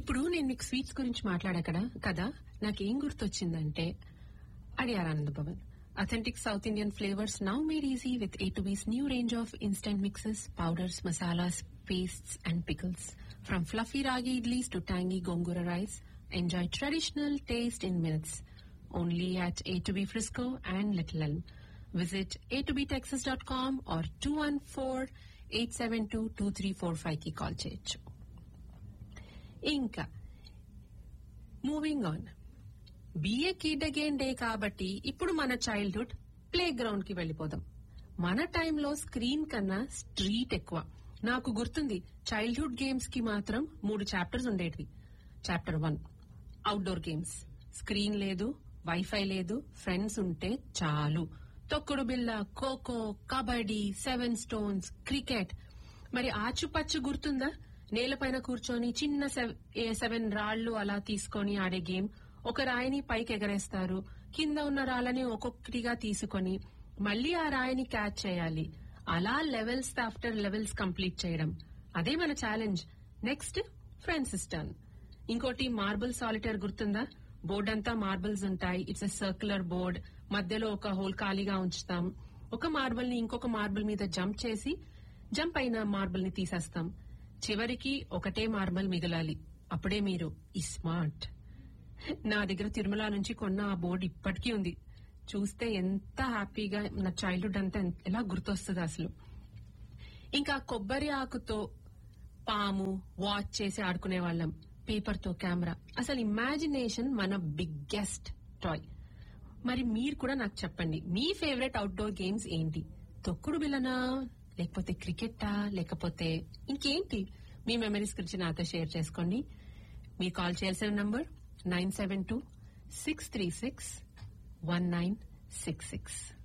ఇప్పుడు నేను మీకు స్వీట్స్ గురించి మాట్లాడా కదా కదా నాకేం గుర్తొచ్చిందంటే Adyar Anand Bhavan authentic South Indian flavours now made easy with A two B's new range of instant mixes powders masalas pastes and pickles from fluffy ragi idlis to tangy gongura rice enjoy traditional taste in minutes only at A2B Frisco and Little Elm. Visit a2btexas.com or 214-872-2345 కి call చేయొచ్చు ఇంకా moving on be a kid again day కాబట్టి ఇప్పుడు మన childhood play ground కి వెళ్ళిపోదాం మన టైంలో స్క్రీన్ కన్నా స్ట్రీట్ ఎక్కువ నాకు గుర్తుంది చైల్డ్హుడ్ గేమ్స్ కి మాత్రం మూడు చాప్టర్స్ ఉండేటివి chapter one outdoor games screen లేదు వైఫై లేదు ఫ్రెండ్స్ ఉంటే చాలు తొక్కుడు బిల్ల kho kho kabaddi seven stones cricket మరి ఆచుపచ్చు గుర్తుందా నేలపైన కూర్చొని చిన్న సెవ్- ఏ సెవెన్ రాళ్లు అలా తీసుకొని ఆడే గేమ్ ఒక రాయిని పైకి ఎగరేస్తారు కింద ఉన్న రాళ్ళని ఒక్కొక్కటిగా తీసుకొని మళ్ళీ ఆ రాయిని క్యాచ్ చేయాలి అలా లెవెల్స్ ఆఫ్టర్ లెవెల్స్ కంప్లీట్ చేయడం అదే మన ఛాలెంజ్ నెక్స్ట్ ఫ్రెండ్స్ టర్న్ ఇంకోటి మార్బుల్ సాలిటర్ గుర్తుందా బోర్డ్ అంతా మార్బుల్స్ ఉంటాయి ఇట్స్ ఎ సర్క్యులర్ బోర్డ్ మధ్యలో ఒక హోల్ ఖాళీగా ఉంచుతాం ఒక మార్బుల్ ని ఇంకొక మార్బుల్ మీద జంప్ చేసి జంప్ అయిన మార్బుల్ ని తీసేస్తాం చివరికి ఒకటే మార్బుల్ మిగలాలి అప్పుడే మీరు ఈ స్మార్ట్ నా దగ్గర తిరుమల నుంచి కొన్న ఆ బోర్డు ఇప్పటికీ ఉంది చూస్తే ఎంత హ్యాపీగా నా చైల్డ్హుడ్ అంతా ఎంత- ఎలా గుర్తొస్తుంది అసలు ఇంకా కొబ్బరి ఆకుతో పాము వాచ్ చేసి ఆడుకునే వాళ్ళం పేపర్ తో కెమెరా అసలు ఇమాజినేషన్ మన బిగ్గెస్ట్ టాయ్ మరి మీరు కూడా నాకు చెప్పండి మీ ఫేవరెట్ అవుట్డోర్ గేమ్స్ ఏంటి తొక్కుడు బిల్లనా లేకపోతే క్రికెటా లేకపోతే ఇంకేంటి మీ మెమరీస్ గురించి నాతో షేర్ చేసుకోండి మీరు కాల్ చేయాల్సిన number nine seven two six three six one nine six six